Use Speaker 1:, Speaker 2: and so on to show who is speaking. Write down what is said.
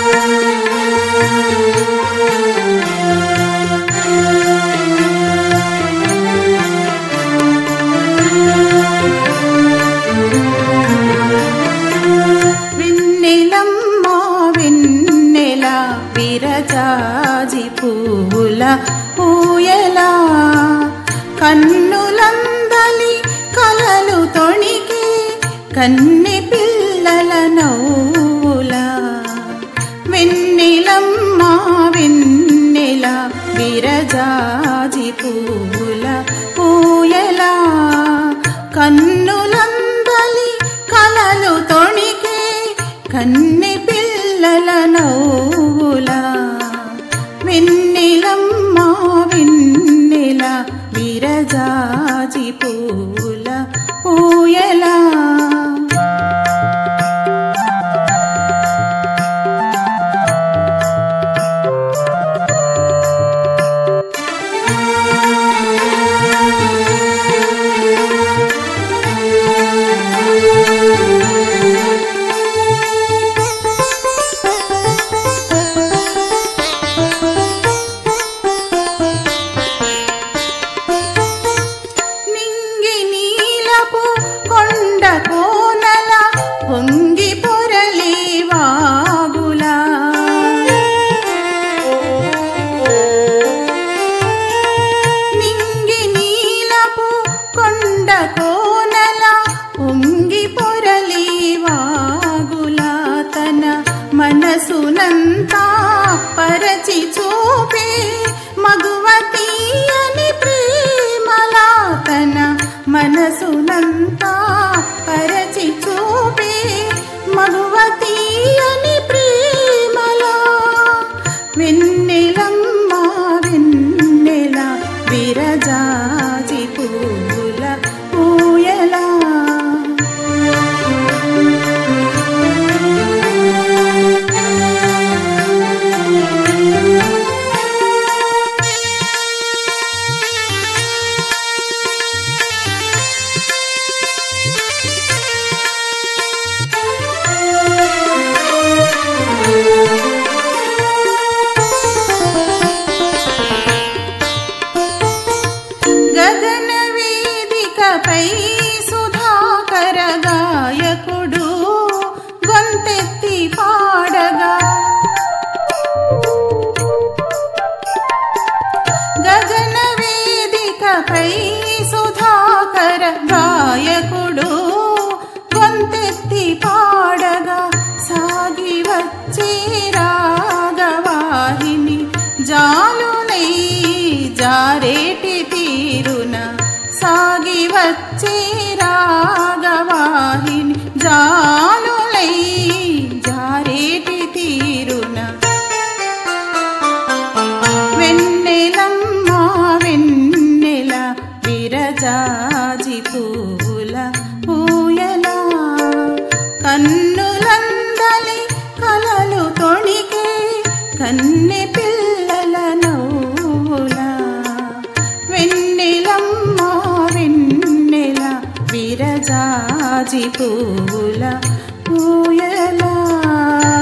Speaker 1: వెన్నెలమ్మ వెన్నెల విరజాజి పూల పూయలా కన్నులందలి కలలు తొణికి కన్నె పిల్లల నవ్వుల వెన్నెలమ్మ వెన్నెల విరజాజి పూల పూయలా కన్నులందలి కలలు తొణికే కన్నె పిల్లల నవ్వుల వెన్నెలమ్మ వెన్నెల విరజాజి పూల పూయలా నింగి నీలపు కొండ కోనల పొంగి పొరలి వాగులా నింగి నీలపు కొండ కోనల పొంగి పొరలి వాగులా తన మనసునంతా పరచి చూపే మగువతి అని ప్రేమలా తన మనసునంతా పరచి చూపే మగువతి అని ప్రేమలా వెన్నెలమ్మ వెన్నెల విరజాజి పూల పూయలా గగన వేదికపై సుధాకర గాయకుడు గొంతెత్తి పాడగా గగన వేదికపై సుధాకర గాయకుడు గొంతెత్తి పాడగా సాగి వచ్చే రాగవాహిని జాలునై జారేటి తీరున సాగి వచ్చే రాగవాహిని జాలునై జారేటి తీరున వెన్నెలమ్మ వెన్నెల విరజాజి పూల పూయలా కన్నులందలి కలలు తొణికే కన్నె పిల్లల నవ్వుల వెన్నెలమ్మ వెన్నెల విరజాజి పూల పూయలా